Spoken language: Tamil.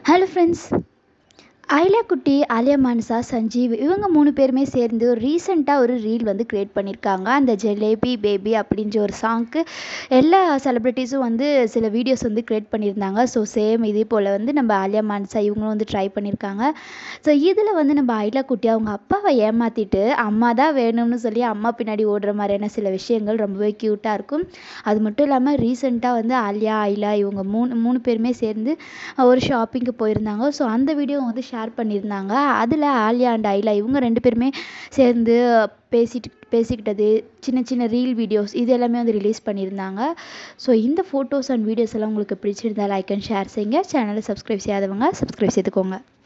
ஹலோ ஃப்ரெண்ட்ஸ் ஐலா குட்டி ஆலியா மானசா சஞ்சீவ் இவங்க மூணு பேருமே சேர்ந்து ஒரு ரீசெண்டாக ஒரு ரீல் வந்து க்ரியேட் பண்ணியிருக்காங்க அந்த ஜெலேபி பேபி அப்படின்ற ஒரு சாங்க்கு எல்லா செலிப்ரிட்டிஸும் வந்து சில வீடியோஸ் வந்து க்ரியேட் பண்ணியிருந்தாங்க ஸோ சேம் இதே போல் வந்து நம்ம ஆலியா மானசா இவங்களும் வந்து ட்ரை பண்ணியிருக்காங்க ஸோ இதில் வந்து நம்ம ஐலா குட்டி அவங்க அப்பாவை ஏமாற்றிட்டு அம்மா தான் வேணும்னு சொல்லி அம்மா பின்னாடி ஓடுற மாதிரியான சில விஷயங்கள் ரொம்பவே க்யூட்டாக இருக்கும் அது மட்டும் இல்லாமல் ரீசெண்டாக வந்து ஆலியா ஐலா இவங்க மூணு மூணு பேருமே சேர்ந்து ஒரு ஷாப்பிங்க்கு போயிருந்தாங்க ஸோ அந்த வீடியோ வந்து ஷேர் பண்ணியிருந்தாங்க அதில் ஆலியா அண்ட் ஐலா இவங்க ரெண்டு பேருமே சேர்ந்து பேசிட்டு பேசிக்கிட்டது சின்ன சின்ன ரீல் வீடியோஸ் இது எல்லாமே வந்து ரிலீஸ் பண்ணியிருந்தாங்க ஸோ இந்த ஃபோட்டோஸ் அண்ட் வீடியோஸ் எல்லாம் உங்களுக்கு பிடிச்சிருந்தா லைக் அண்ட் ஷேர் செய்யுங்க சேனலை சப்ஸ்கிரைப் செய்யாதவங்க சப்ஸ்கிரைப் செய்துக்கோங்க